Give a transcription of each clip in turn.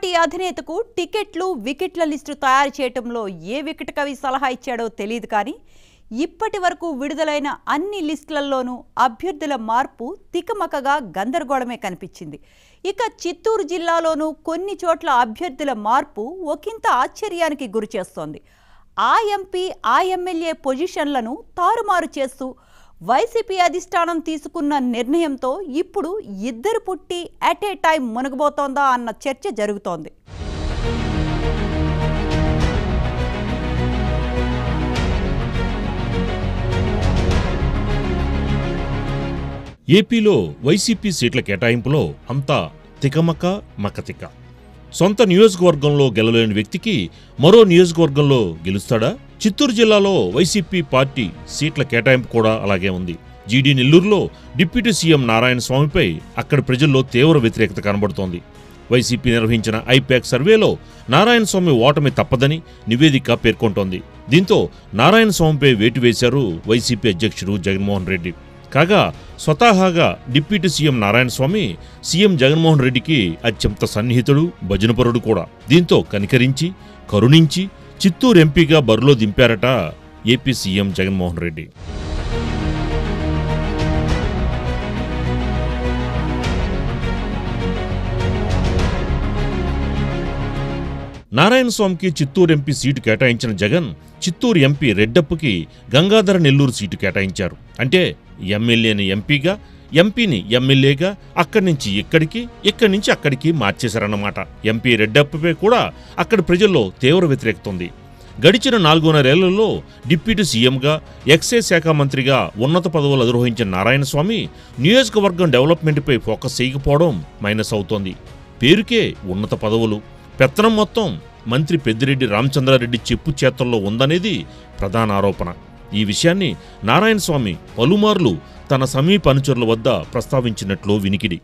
party అధినేతకు టికెట్లు వికెట్ల list తయారు చేయటంలో ఏ వికెట్ కవి సలహా ఇచ్చాడో తెలియదు కానీ ఇప్పటి వరకు విడుదలైన అన్ని లిస్టులలోనూ అభ్యర్థుల మార్పు తికమకగా గందరగోళమే కనిపించింది ఇక చిత్తూరు జిల్లాలోనూ కొన్ని చోట్ల అభ్యర్థుల మార్పు ఒకంత ఆశ్చర్యానికి గురిచేస్తోంది ఆ ఎంపీ ఆ ఎమ్మెల్యే పొజిషన్లను తారుమారు చేస్తూ వైసీపీ అధిష్టానం తీసుకున్న నిర్ణయంతో ఇప్పుడు ఇద్దరు పుట్టి అట్ ఏ టైం మునగబోతోందా అన్న చర్చ జరుగుతోంది ఏపీలో వైసీపీ సీట్ల కేటాయింపులో అంతా తికమక మకతిక సొంత నియోజకవర్గంలో గెలలేని వ్యక్తికి మరో నియోజకవర్గంలో గెలుస్తాడా చిత్తూరు జిల్లాలో వైసీపీ పార్టీ సీట్ల కేటాయింపు కూడా అలాగే ఉంది జీడీ నెల్లూరులో డిప్యూటీ సీఎం నారాయణ స్వామిపై అక్కడి ప్రజల్లో తీవ్ర వ్యతిరేకత కనబడుతోంది వైసీపీ నిర్వహించిన ఐపాక్ సర్వేలో నారాయణ స్వామి ఓటమి తప్పదని నివేదిక పేర్కొంటోంది దీంతో నారాయణ స్వామిపై వేటు వేశారు వైసీపీ అధ్యక్షుడు జగన్మోహన్ రెడ్డి కాగా స్వతహాగా deputy CM Narayana Swamy CM Jaganmohan రెడ్డికి అత్యంత సన్నిహితుడు భజనపరుడు కూడా దీంతో కనికరించి కరుణించి చిత్తూరు ఎంపీగా బరిలో దింపారట ఏపీ సీఎం జగన్మోహన్ రెడ్డి నారాయణ స్వామికి చిత్తూరు ఎంపీ సీటు కేటాయించిన జగన్ చిత్తూరు ఎంపీ రెడ్డప్పుకి గంగాధర నెల్లూరు సీటు కేటాయించారు అంటే ఎమ్మెల్యేని ఎంపీగా ఎంపీని ఎమ్మెల్యేగా అక్కడి నుంచి ఇక్కడికి ఇక్కడి నుంచి అక్కడికి మార్చేశారన్నమాట ఎంపీ రెడ్డప్పపై కూడా అక్కడి ప్రజల్లో తీవ్ర వ్యతిరేకత ఉంది గడిచిన నాలుగున్నరేళ్లలో డిప్యూటీ సీఎంగా ఎక్సైజ్ శాఖ మంత్రిగా ఉన్నత పదవులు అధిరోహించిన నారాయణస్వామి నియోజకవర్గం డెవలప్మెంట్పై ఫోకస్ చేయకపోవడం మైనస్ అవుతోంది పేరుకే ఉన్నత పదవులు పెత్తనం మొత్తం మంత్రి పెద్దిరెడ్డి రామచంద్రారెడ్డి చెప్పు చేతల్లో ఉందనేది ప్రధాన ఆరోపణ ఈ విషయాన్ని నారాయణస్వామి పలుమార్లు తన సమీప అనుచరుల వద్ద ప్రస్తావించినట్లు వినికిడి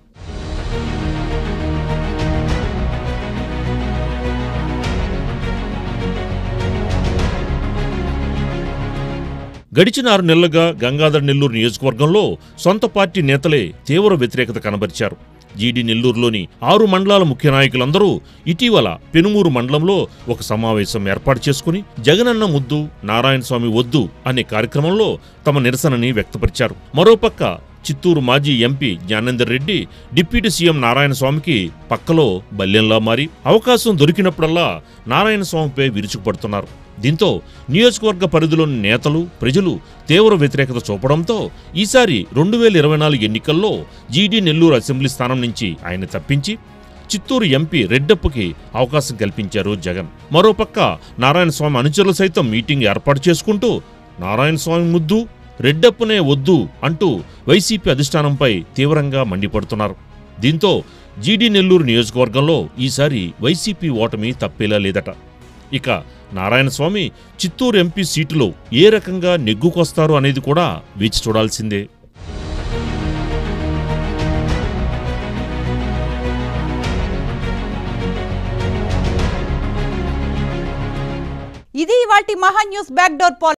గడిచిన ఆరు నెలలుగా గంగాధర్ నెల్లూరు నియోజకవర్గంలో సొంత పార్టీ నేతలే తీవ్ర వ్యతిరేకత కనబరిచారు జీడీ నెల్లూరులోని ఆరు మండలాల ముఖ్య నాయకులందరూ ఇటీవల పెనుమూరు మండలంలో ఒక సమావేశం ఏర్పాటు చేసుకుని జగనన్న ముద్దు నారాయణస్వామి వద్దు అనే కార్యక్రమంలో తమ నిరసనని వ్యక్తపరిచారు మరోపక్క చిత్తూరు మాజీ MP Gnanendar Reddy deputy CM నారాయణస్వామికి పక్కలో బల్యంలా మారి అవకాశం దొరికినప్పుడల్లా నారాయణస్వామిపై విరుచుకుపడుతున్నారు దీంతో నియోజకవర్గ పరిధిలోని నేతలు ప్రజలు తీవ్ర వ్యతిరేకత చూపడంతో ఈసారి రెండు వేల ఇరవై నాలుగు ఎన్నికల్లో జీడీ నెల్లూరు అసెంబ్లీ స్థానం నుంచి ఆయన తప్పించి చిత్తూరు ఎంపీ రెడ్డప్పకి అవకాశం కల్పించారు జగన్ మరోపక్క నారాయణస్వామి అనుచరులు సైతం మీటింగ్ ఏర్పాటు చేసుకుంటూ నారాయణస్వామి ముద్దు రెడ్డప్పనే వద్దు అంటూ వైసీపీ అధిష్టానంపై తీవ్రంగా మండిపడుతున్నారు దీంతో జీడీ నెల్లూరు నియోజకవర్గంలో ఈసారి వైసీపీ ఓటమి తప్పేలా లేదట ఇక నారాయణస్వామి చిత్తూరు ఎంపీ సీటులో ఏ రకంగా నెగ్గుకొస్తారు అనేది కూడా వేచి చూడాల్సిందే ఇది వాటి మహా న్యూస్ బ్యాక్ డోర్